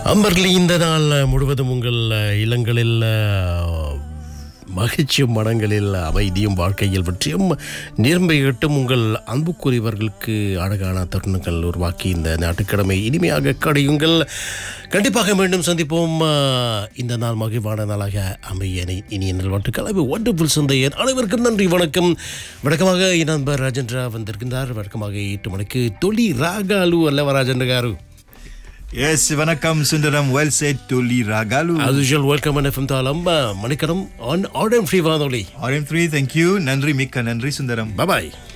அன்பர்களே இந்த நாள் முழுவதும் உங்கள் இல்லங்களில் மகிழ்ச்சியும் மனங்களில் அமைதியும் வாழ்க்கையில் பற்றியும் நிரம்பிகட்டும் உங்கள் அன்புக்குரியவர்களுக்கு அழகான தருணங்கள் உருவாக்கி இந்த ஞாயிற்றுக்கிழமை இனிமையாக கடையுங்கள் கண்டிப்பாக மீண்டும் சந்திப்போம் இந்த நாள் மகிழ்வான நாளாக அமைய இனி- இனிய நல்வாழ்த்துக்கள் ஒண்டர்ஃபுல் சந்தையர் அனைவருக்கும் நன்றி வணக்கம் வணக்கமாக என் நண்பர் ராஜேந்திரா வந்திருக்கின்றார் வழக்கமாக எட்டு மணிக்கு தொழி ராகாலு அல்லவா ராஜேந்திர காரு Yes, வணக்கம் சுந்தரம் வெல் செட் தொல்லி ராகாலு As usual, welcome on FM தாளம் மணிக்கடம் ஆன் ஆர்டர் ஃப்ரீ வானொலி RM3 thank you நன்றி மிக்க நன்றி சுந்தரம் பாய்